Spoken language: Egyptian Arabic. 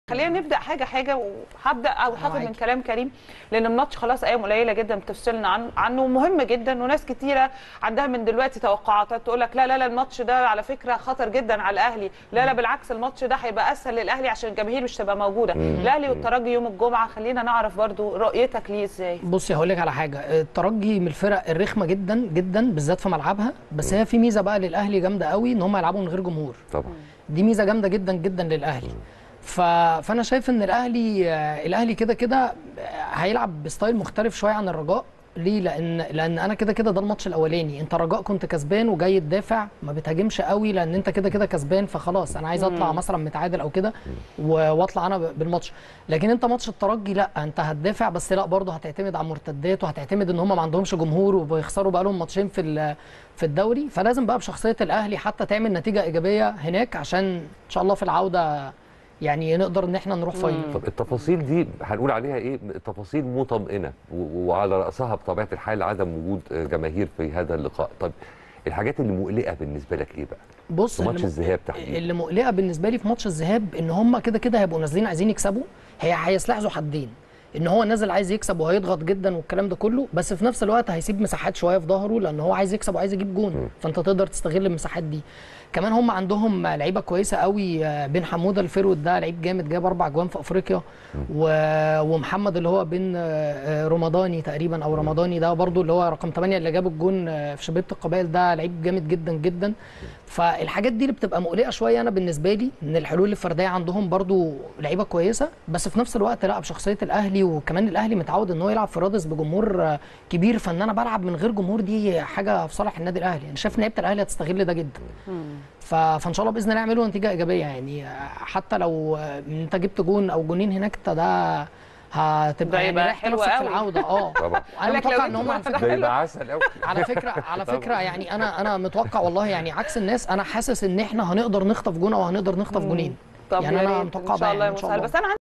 خلينا نبدا حاجه حاجه وهبدا او هاخد من معاكي. كلام كريم لان الماتش خلاص ايام قليله جدا بتفصلنا عن عنه مهم جدا وناس كتيره عندها من دلوقتي توقعات تقول لك لا لا لا الماتش ده على فكره خطر جدا على الاهلي لا لا بالعكس الماتش ده هيبقى اسهل للاهلي عشان الجماهير مش تبقى موجوده الاهلي والترجي يوم الجمعه خلينا نعرف برضو رؤيتك ليه ازاي بصي هقول لك على حاجه الترجي من الفرق الرخمه جدا جدا بالذات في ملعبها بس هي في ميزه بقى للاهلي جامده قوي ان هم يلعبوا من غير جمهور طبعا دي ميزه جامده جدا جدا للاهلي ف... فانا شايف ان الاهلي آه، الاهلي كده كده آه، هيلعب بستايل مختلف شويه عن الرجاء ليه لان لان انا كده كده ده الماتش الاولاني انت رجاء كنت كسبان وجاي تدافع ما بتهاجمش قوي لان انت كده كده كسبان فخلاص انا عايز اطلع مثلا متعادل او كده و- واطلع انا ب- بالماتش لكن انت ماتش الترجي لا انت هتدافع بس لا برضه هتعتمد على المرتدات وهتعتمد ان هم ما عندهمش جمهور وبيخسروا بقى لهم ماتشين في ال- في الدوري فلازم بقى بشخصيه الاهلي حتى تعمل نتيجه ايجابيه هناك عشان ان شاء الله في العوده يعني نقدر ان احنا نروح فاينل طب التفاصيل دي هنقول عليها ايه تفاصيل مطمئنه و- وعلى راسها بطبيعه الحال عدم وجود جماهير في هذا اللقاء طب الحاجات اللي مقلقه بالنسبه لك ايه بقى بص في ماتش اللي م- الذهاب تحديدا اللي مقلقه بالنسبه لي في ماتش الذهاب ان هم كده كده هيبقوا نازلين عايزين يكسبوا هي هيسلحوا ذو حدين ان هو نازل عايز يكسب وهيضغط جدا والكلام ده كله بس في نفس الوقت هيسيب مساحات شويه في ظهره لان هو عايز يكسب وعايز يجيب جون فانت تقدر تستغل المساحات دي كمان هم عندهم لعيبه كويسه قوي آه، بن حموده الفيرود ده لعيب جامد جاب اربع جوان في افريقيا و... ومحمد اللي هو بن آه، آه، رمضاني تقريبا او رمضاني ده برضو اللي هو رقم 8 اللي جاب الجون آه، في شبيبه القبائل ده لعيب جامد جدا جدا فالحاجات دي اللي بتبقى مقلقه شويه انا بالنسبه لي ان الحلول الفرديه عندهم برضو لعيبه كويسه بس في نفس الوقت لا بشخصيه الاهلي وكمان الاهلي متعود ان هو يلعب في رادس بجمهور آه، كبير فان انا بلعب من غير جمهور دي حاجه في صالح النادي الاهلي انا شايف ان لعيبه الاهلي هتستغل ده جدا ف... فان شاء الله باذن الله يعملوا نتيجه ايجابيه يعني آه، حتى لو آه، انت جبت جون او جونين هناك انت ده هتبقى ده يعني يبقى ريحت حلو نفسك في قوي. العوده اه طبعا انا قالك لو متوقع ان جبت هم على جون فكره ده يبقى عسل قوي على فكره على طبعاً. فكره يعني انا انا متوقع والله يعني عكس الناس انا حاسس ان احنا هنقدر نخطف جون او هنقدر نخطف جونين طب يعني يا أنا ريت متوقع ان ده شاء الله يعني يا إن شاء مسهل الله. بس انا